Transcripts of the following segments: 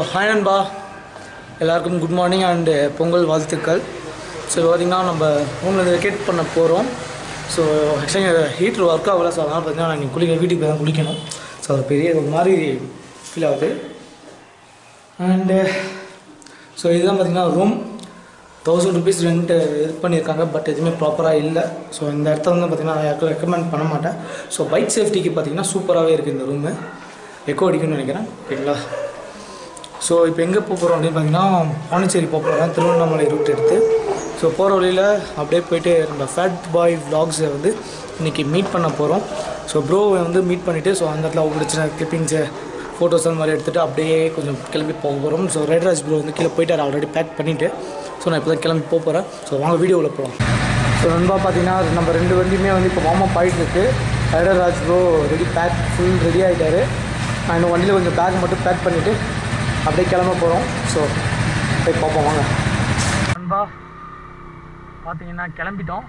Hi நண்பா எல்லாருக்கும் good morning and Pongal வாழ்த்துக்கள் ஸோ பார்த்திங்கன்னா நம்ம ரூமில் வெக்கேட் பண்ண போகிறோம் ஸோ ஆக்சுவலி ஹீட்ரு ஒர்க் ஆகல ஸோ அதனால் பார்த்தீங்கன்னா நான் குளிக்க வீட்டுக்கு போய் தான் குளிக்கணும் ஸோ அது பெரிய ஒரு மாதிரி ஃபீல் ஆகுது அண்டு ஸோ இதுதான் பார்த்திங்கன்னா ரூம் தௌசண்ட் ருபீஸ் ரெண்ட் இது பண்ணியிருக்காங்க பட் எதுவுமே ப்ராப்பராக இல்லை ஸோ இந்த இடத்த வந்து பார்த்திங்கன்னா நான் யாருக்கும் ரெக்கமெண்ட் பண்ண மாட்டேன் ஸோ பைக் சேஃப்டிக்கு பார்த்திங்கன்னா சூப்பராகவே இருக்குது இந்த ரூமு எக்கோ அடிக்கும்னு நினைக்கிறேன் ஓகேங்களா ஸோ இப்போ எங்கே போக போகிறோம் அப்படின்னு பார்த்தீங்கன்னா பாண்டிச்சேரி போக போகிறோம் திருவண்ணாமலை ரூட் எடுத்து ஸோ போகிற வழியில் அப்படியே போயிட்டு நம்ம ஃபேட் பாய் vlogs-அ வந்து இன்றைக்கி மீட் பண்ண போகிறோம் ஸோ ப்ரோவை வந்து மீட் பண்ணிவிட்டு ஸோ அந்த இடத்துல அவங்க பிடிச்ச கிளிப்பிங்ஸு ஃபோட்டோஸ் அந்த மாதிரி எடுத்துகிட்டு அப்படியே கொஞ்சம் கிளம்பி போக போகிறோம் ஸோ ரைடராஜ் ப்ரோ வந்து கீழே போயிட்டார் ஆல்ரெடி பேக் பண்ணிவிட்டு ஸோ நான் இப்போ தான் கிளம்பி போக போகிறேன் ஸோ வாங்க வீடியோவில் போகலாம் ஸோ நண்பா பார்த்தீங்கன்னா நம்ம ரெண்டு வண்டியுமே வந்து இப்போ வார்ம் அப் ஆகிட்டு இருக்கு rider Raj bro ready bag full ready ஆகிட்டாரு நான் இன்னும் வண்டியில் கொஞ்சம் பேக் மட்டும் பேக் பண்ணிவிட்டு அப்படியே கிளம்ப போகிறோம் ஸோ போய் பார்ப்போம் வாங்க நண்பா பார்த்தீங்கன்னா கிளம்பிட்டோம்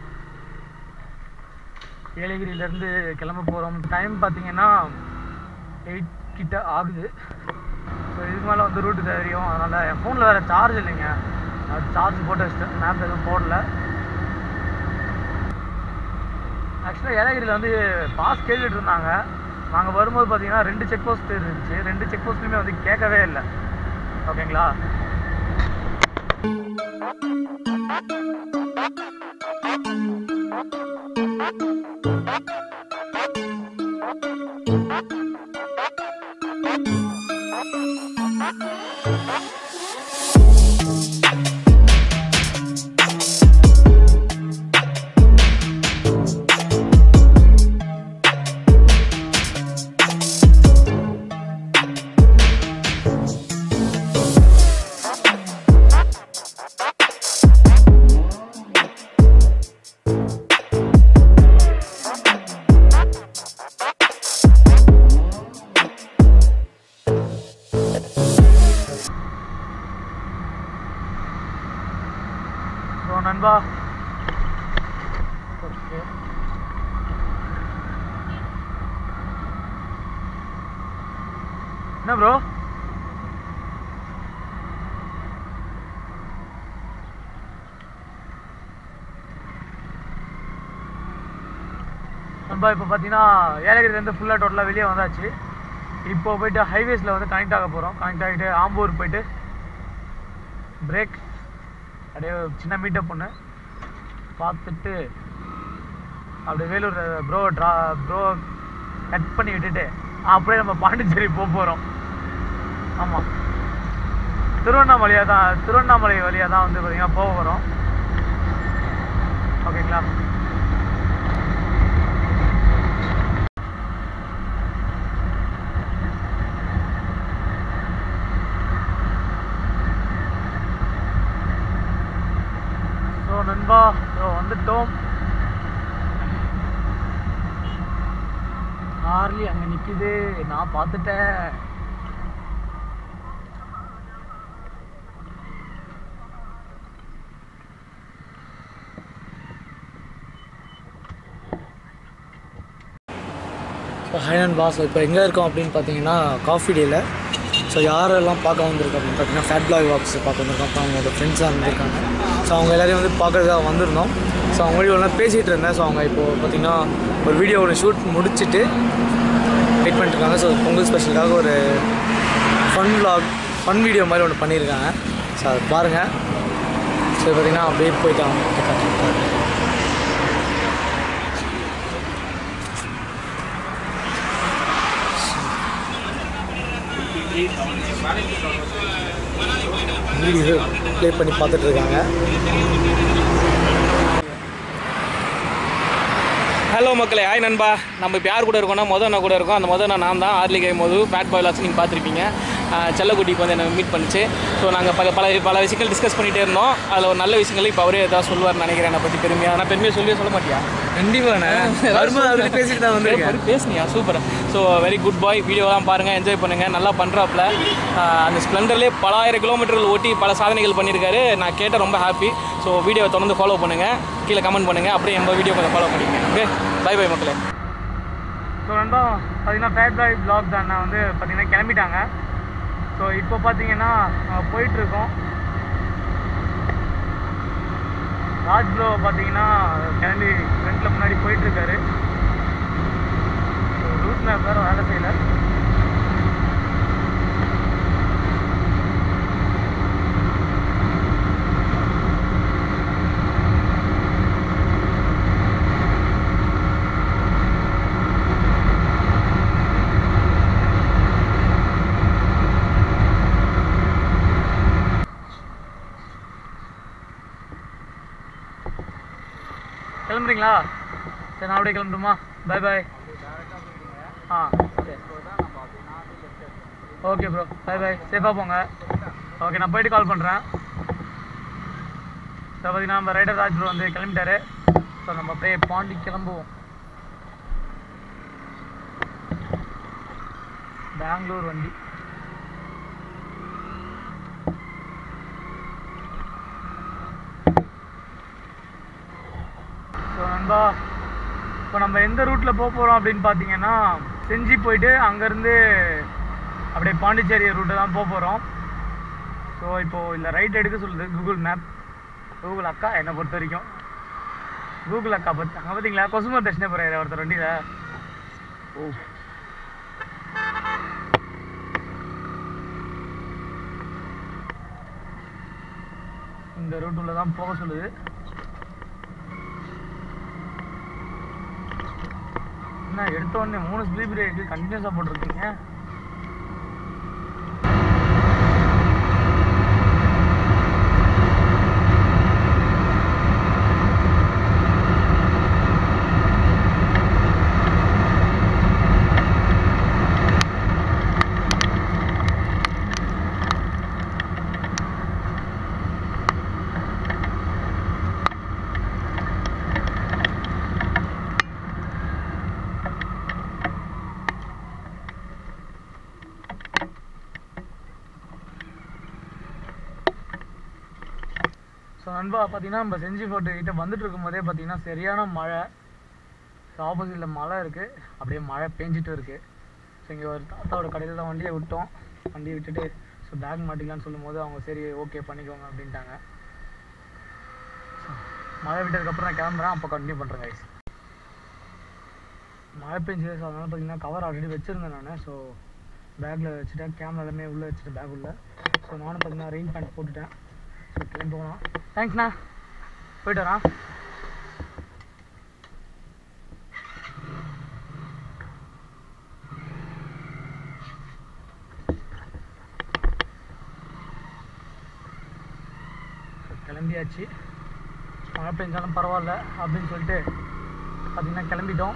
ஏலகிரியிலேருந்து கிளம்ப போகிறோம் டைம் பார்த்தீங்கன்னா எயிட் கிட்ட ஆகுது ஸோ இதுக்கு மேலே வந்து ரூட்டு தெரியும் அதனால் என் ஃபோனில் வேறு சார்ஜ் இல்லைங்க அது சார்ஜ் போட்டு வச்சிட்டேன் மேப் எதுவும் போடல ஆக்சுவலாக ஏலகிரியில் வந்து பாஸ் கேட்டுட்டு இருந்தாங்க நாங்கள் வரும்போது பார்த்தீங்கன்னா ரெண்டு செக் போஸ்ட் இருந்துச்சு ரெண்டு செக் போஸ்ட்லையுமே வந்து கேட்கவே இல்லை ஓகேங்களா ஸோ நண்பா ஓகே என்ன ப்ரோ நண்பா இப்போ பார்த்தீங்கன்னா ஏலகிரிலேருந்து ஃபுல்லாக டோட்டலாக வெளியே வந்தாச்சு இப்போ போயிட்டு ஹைவேஸில் வந்து கனெக்ட் ஆக போகிறோம் கனெக்ட் ஆகிட்டு ஆம்பூர் போயிட்டு பிரேக் அப்படியே ஒரு சின்ன மீட்டப் ஒன்று பார்த்துட்டு அப்படியே வேலூர் ப்ரோ ட்ரா ப்ரோ கட் பண்ணி விட்டுட்டு அப்படியே நம்ம பாண்டிச்சேரி போக போகிறோம் ஆமாம் திருவண்ணாமலையாக தான் திருவண்ணாமலை வழியாக தான் வந்து பார்த்தீங்கன்னா போக போகிறோம் ஓகேங்களா ஸோ நண்பா ஸோ வந்துட்டோம் ஹார்லி அங்கே நிற்கிது நான் பார்த்துட்டேன் ஸோ ஹைனன் பாஸ் இப்போ எங்கே இருக்கோம் அப்படின்னு பார்த்தீங்கன்னா காஃபி டேயில் ஸோ யாரெல்லாம் பார்க்க வந்திருக்கோம் அப்படின்னு பார்த்தீங்கன்னா ஃபேட் பிளாக் வாக்ஸ் பார்க்க வந்திருக்கோம் அப்புறம் அவங்களோட ஃப்ரெண்ட்ஸாக இருந்திருக்காங்க ஸோ அவங்க எல்லாரையும் வந்து பார்க்கறதுக்காக வந்திருந்தோம் ஸோ அவங்க வீடியோலாம் பேசிகிட்டு இருந்தேன் ஸோ அவங்க இப்போது பார்த்தீங்கன்னா ஒரு வீடியோ ஒன்று ஷூட் முடிச்சுட்டு வெயிட் பண்ணிட்டுருக்காங்க ஸோ பொங்கல் ஸ்பெஷலுக்காக ஒரு ஃபன் vlog ஃபன் வீடியோ மாதிரி ஒன்று பண்ணியிருக்காங்க ஸோ அதை பாருங்கள் ஸோ பார்த்தீங்கன்னா அப்படியே போயிட்டு அவங்க கிட்ட காட்டுறேன். வீடியோ ப்ளே பண்ணி பார்த்துட்டு இருக்காங்க ஹலோ மக்களே ஹாய் நண்பா நம்ம இப்போ யார் கூட இருக்கோம்னா மொதல் நான் கூட இருக்கோம் அந்த மொதல் நான் தான் ஆர்லி கை மோது பேட் பாய்லாஸ் நீங்கள் பார்த்துருப்பீங்க ஆஹ் செல்லக்குட்டிக்கு வந்து என்ன மீட் பண்ணிச்சு ஸோ நாங்கள் பல பல பல விஷயங்கள் டிஸ்கஸ் பண்ணிகிட்டே இருந்தோம் அதில் ஒரு நல்ல விஷயங்கள் இப்போ அவரே ஏதாவது சொல்லுவார் நினைக்கிறேன் என்னை பற்றி பெருமையாக நான் பெருமையாக சொல்லியே சொல்ல மாட்டியா கண்டிப்பாண்ணே வரும்போது அவர்கிட்ட பேசிட்டு தான் வந்திருக்கேன் சரி, பேசுனியா super so very good bye வீடியோலாம் பாருங்கள் என்ஜாய் பண்ணுங்கள் நல்லா பண்ணுறாப்புல அந்த ஸ்ப்ளெண்டர்லேயே பல ஆயிரம் கிலோமீட்டர்கள் ஓட்டி பல சாதனைகள் பண்ணியிருக்காரு நான் கேட்ட ரொம்ப ஹாப்பி ஸோ வீடியோவை தொடர்ந்து ஃபாலோ பண்ணுங்கள் கீழே கமெண்ட் பண்ணுங்கள் அப்படியே எங்கள் வீடியோ கொஞ்சம் ஃபாலோ பண்ணிக்கங்க ஓகே பை பை மக்களே ஸோ நண்பா பார்த்தீங்கன்னா ஃபேட் பாய் பிளாக் தான் வந்து பார்த்தீங்கன்னா கிளம்பிட்டாங்க ஸோ இப்போ பார்த்தீங்கன்னா நாங்கள் போயிட்டுருக்கோம் ராஜ் ப்ரோ பார்த்தீங்கன்னா கிளம்பி ஃப்ரண்ட்டில் முன்னாடி போயிட்டுருக்காரு ஸோ ரூட் மேப் வேறு வேலை செய்யலை கிளம்புறீங்களா சரி நான் அப்படியே கிளம்பட்டுமா பை பாய் ஆ சரி ஓகே ப்ரோ பை பை சேஃபாக போங்க ஓகே நான் போயிட்டு கால் பண்ணுறேன் ஸோ பார்த்தீங்கன்னா நம்ம ரைடர் ராஜ் ப்ரோ வந்து கிளம்பிட்டாரு ஸோ நம்ம அப்படியே பாண்டி கிளம்புவோம் பெங்களூர் வண்டி ஸோ நண்பா இப்போ நம்ம எந்த ரூட்டில் போக போகிறோம் அப்படின்னு பார்த்தீங்கன்னா செஞ்சி போயிட்டு அங்கேருந்து அப்படியே பாண்டிச்சேரி ரூட்டை தான் போக போகிறோம் ஸோ இப்போது இல்லை ரைட் எடுக்க சொல்லுது கூகுள் மேப் கூகுள் அக்கா என்னை பொறுத்த வரைக்கும் கூகுள் அக்கா பற்றி அங்கே பார்த்தீங்களா கொசுமர் தர்ஷனே போகிறாரு ஒருத்தர் வண்டியில் ஓ இந்த ரூட்டுள்ள தான் போக சொல்லுது என்ன எடுத்த உடனே மூணு ஸ்பீட் பிரேக் கண்டினியூஸாக போட்டிருக்கீங்க ஸோ நண்பா பார்த்தீங்கன்னா நம்ம செஞ்சி ஃபோர்ட்டு கிட்ட வந்துட்டு இருக்கும்போதே பார்த்தீங்கன்னா சரியான மழை ஸோ ஆப்போசிட்டில் மழை இருக்குது அப்படியே மழை பேஞ்சிட்டு இருக்குது ஸோ இங்கே ஒரு தாத்தாவோட கடையில் தான் வண்டியை விட்டோம் வண்டியை விட்டுட்டு ஸோ பேக் மாட்டிக்கலான்னு சொல்லும்போது அவங்க சரி ஓகே பண்ணிக்கோங்க அப்படின்ட்டாங்க So, மழை விட்டதுக்கப்புறம் நான் கிளம்புறேன் அப்போ கண்டினியூ பண்ணுறேன் கைஸ் மழை பெஞ்சது ஸோ அதனால் பார்த்தீங்கன்னா கவர் ஆல்ரெடி வச்சுருந்தேன் நான் ஸோ பேக்கில் வச்சுட்டேன் கேமரா எல்லாமே உள்ளே வச்சுட்டேன் பேக் உள்ள ஸோ நானும் பார்த்தீங்கன்னா ரெயின் பேண்ட் போட்டுட்டேன் ஸோ கிளம்பி போகலாம் தேங்க்ஸ்ண்ணா போயிட்டு வரேன் So, கிளம்பியாச்சு மழை பெஞ்சாலும் பரவாயில்ல அப்படின்னு சொல்லிட்டு பார்த்தீங்கன்னா கிளம்பிட்டோம்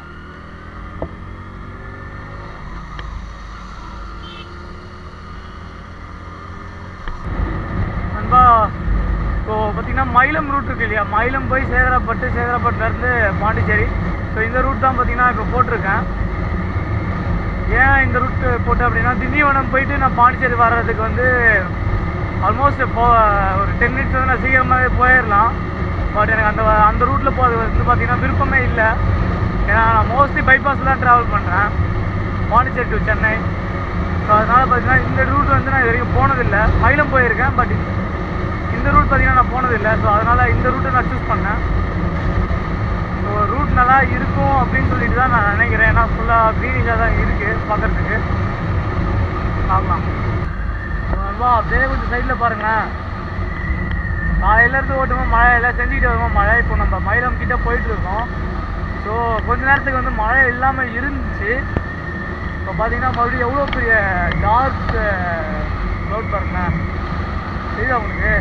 நண்பா இப்போ பார்த்தீங்கன்னா மயிலம் ரூட் இருக்கு இல்லையா மயிலம் போய் சேதராப்பட்டு சேதராப்பட்டுலேருந்து பாண்டிச்சேரி ஸோ இந்த ரூட் தான் பார்த்தீங்கன்னா இப்போ போட்டிருக்கேன் ஏன் இந்த ரூட் போட்டேன் அப்படின்னா திண்டிவனம் போயிட்டு நான் பாண்டிச்சேரி வர்றதுக்கு வந்து ஆல்மோஸ்ட் இப்போ ஒரு டென் மினிட்ஸ் வந்து நான் சீக்கிரமாகவே போயிடலாம் பட் எனக்கு அந்த அந்த ரூட்டில் போகிறது வந்து பார்த்தீங்கன்னா விருப்பமே இல்லை ஏன்னா நான் மோஸ்ட்லி பைபாஸ் தான் ட்ராவல் பண்ணுறேன் பாண்டிச்சேரி டு சென்னை ஸோ அதனால் பார்த்தீங்கன்னா இந்த ரூட் வந்து நான் இது வரைக்கும் போனதில்லை மயிலம் போயிருக்கேன் பட் இந்த ரூட் பார்த்தீங்கன்னா நான் போனதில்லை ஸோ அதனால் இந்த ரூட்டை நான் சூஸ் பண்ணேன் ஸோ ரூட் நல்லா இருக்கும் அப்படின்னு சொல்லிட்டு தான் நான் நினைக்கிறேன் ஏன்னா ஃபுல்லாக க்ரீனிஷாக தான் இருக்குது பார்க்குறதுக்கு பார்க்கலாம் வா அப்படியே கொஞ்சம் சைடில் பாருங்களேன் காலையிலேருந்து ஓட்டுமோ மழை எல்லாம் செஞ்சுக்கிட்டு வருவோம் மழை இப்போ நம்ம மயிலம் கிட்ட போயிட்டு இருக்கோம் ஸோ கொஞ்ச நேரத்துக்கு வந்து மழை இல்லாமல் இருந்துச்சு இப்போ பார்த்தீங்கன்னா மறுபடியும் எவ்வளோ பெரிய டார்க் ரோட் பாருங்களேன் தெரியுதா உங்களுக்கு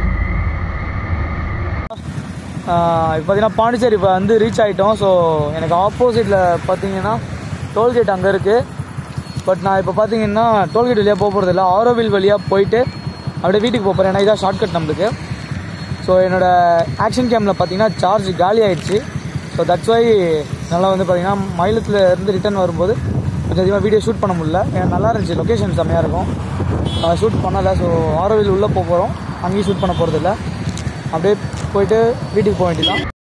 இப்போ பார்த்தீங்கன்னா பாண்டிச்சேரி இப்போ வந்து ரீச் ஆகிட்டோம் ஸோ எனக்கு ஆப்போசிட்டில் பார்த்தீங்கன்னா டோல்கேட் அங்கே இருக்குது பட் நான் இப்போ பார்த்தீங்கன்னா டோல்கேட் வழியாக போக போகிறது இல்லை ஆரோவில் வழியாக போயிட்டு அப்படியே வீட்டுக்கு போக போகிறேன் ஏன்னா இதான் ஷார்ட்கட் நம்மளுக்கு ஸோ என்னோடய ஆக்ஷன் கேமில் பார்த்தீங்கன்னா சார்ஜ் காலி ஆயிடுச்சு ஸோ தட்ஸ் வை நல்லா வந்து பார்த்தீங்கன்னா மயிலத்தில் இருந்து ரிட்டர்ன் வரும்போது கொஞ்சம் அதிகமாக வீடியோ ஷூட் பண்ண முடியல ஏன்னா நல்லா இருந்துச்சு லொக்கேஷன் செம்மையாக இருக்கும் ஷூட் பண்ணலை ஸோ ஆரோவில் உள்ளே போக போகிறோம் அங்கேயும் ஷூட் பண்ண போகிறது இல்லை அப்படியே போயிட்டு வீட்டுக்கு போக வேண்டியதான்